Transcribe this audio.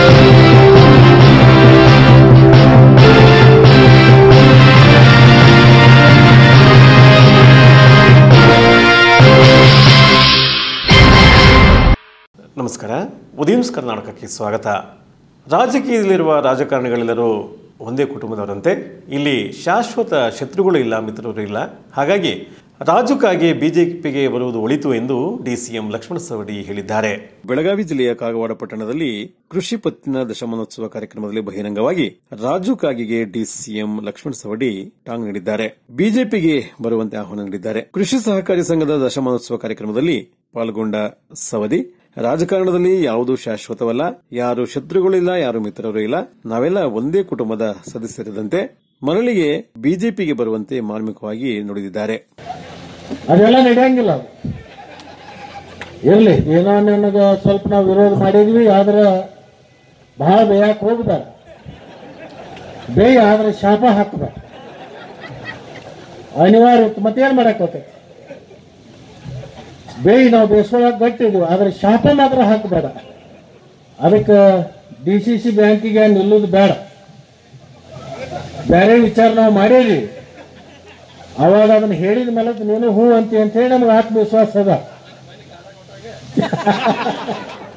ನಮಸ್ಕಾರ ಉದಯನ್ಸ್ ಕರ್ನಾಟಕಕ್ಕೆ ಸ್ವಾಗತ ರಾಜಕೀಯದಲ್ಲಿರುವ ರಾಜಕಾರಣಿಗಳೆಲ್ಲರೂ ಒಂದೇ ಕುಟುಂಬದವರಂತೆ ಇಲ್ಲಿ ಶಾಶ್ವತ ಶತ್ರುಗಳು ಇಲ್ಲ ಮಿತ್ರರು ಇಲ್ಲ ಹಾಗಾಗಿ ರಾಜುಕಾಗಿ ಬಿಜೆಪಿಗೆ ಬರುವುದು ಒಳಿತು ಎಂದು ಡಿಸಿಎಂ ಲಕ್ಷ್ಮಣ ಸವಡಿ ಹೇಳಿದ್ದಾರೆ ಬೆಳಗಾವಿ ಜಿಲ್ಲೆಯ ಕಾಗವಾಡ ಪಟ್ಟಣದಲ್ಲಿ ಕೃಷಿ ಪತ್ತಿನ ದಶಮಾನೋತ್ಸವ ಕಾರ್ಯಕ್ರಮದಲ್ಲಿ ಬಹಿರಂಗವಾಗಿ ರಾಜು ಕಾಗಿಗೆ ಡಿಸಿಎಂ ಲಕ್ಷ್ಮಣ ಸವಡಿ ಟಾಂಗ್ ನೀಡಿದ್ದಾರೆ ಬಿಜೆಪಿಗೆ ಬರುವಂತೆ ಆಹ್ವಾನ ನೀಡಿದ್ದಾರೆ ಕೃಷಿ ಸಹಕಾರಿ ಸಂಘದ ದಶಮಾನೋತ್ಸವ ಕಾರ್ಯಕ್ರಮದಲ್ಲಿ ಪಾಲ್ಗೊಂಡ ಸವದಿ ರಾಜಕಾರಣದಲ್ಲಿ ಯಾವುದೂ ಶಾಶ್ವತವಲ್ಲ ಯಾರು ಶತ್ರುಗಳಿಲ್ಲ ಯಾರು ಮಿತ್ರರು ಇಲ್ಲ ನಾವೆಲ್ಲ ಒಂದೇ ಕುಟುಂಬದ ಸದಸ್ಯರಿದಂತೆ ಮರಳಿಗೆ ಬಿಜೆಪಿಗೆ ಬರುವಂತೆ ಮಾರ್ಮಿಕವಾಗಿ ನುಡಿದಿದ್ದಾರೆ ಅದೆಲ್ಲ ನಡೆಯಂಗಿಲ್ಲ ಅದು ಇರ್ಲಿ ಏನೋ ನನಗೆ ಸ್ವಲ್ಪ ನಾವು ವಿರೋಧ ಮಾಡಿದ್ವಿ ಆದ್ರೆ ಬಹಳ ಬೇಯಕ್ಕೆ ಹೋಗ್ಬೇಡ ಬೇಯ ಆದ್ರೆ ಶಾಪ ಹಾಕ್ಬೇಡ ಅನಿವಾರ್ಯ ಇತ್ತು ಮತ್ತೇನ್ ಮಾಡಕ್ ಹೋಗ್ತೈತಿ ಬೇಯಿ ನಾವು ಬೇಯಿಸ್ಕೊಳಕ್ ಗಟ್ಟಿದ್ವಿ ಆದ್ರೆ ಶಾಪ ಮಾತ್ರ ಹಾಕಬೇಡ ಅದಕ್ಕೆ ಡಿ ಸಿ ಸಿ ಬ್ಯಾಂಕಿಗೆ ನಿಲ್ಲುದು ಬೇಡ ಬೇರೆ ವಿಚಾರ ನಾವು ಮಾಡೇವಿ ಅವಾಗ ಅದನ್ನ ಹೇಳಿದ ಮೇಲೆ ನೀನು ಹೂ ಅಂತಿ ಅಂತ ಹೇಳಿ ನಮ್ಗೆ ಆತ್ಮವಿಶ್ವಾಸ ಅದ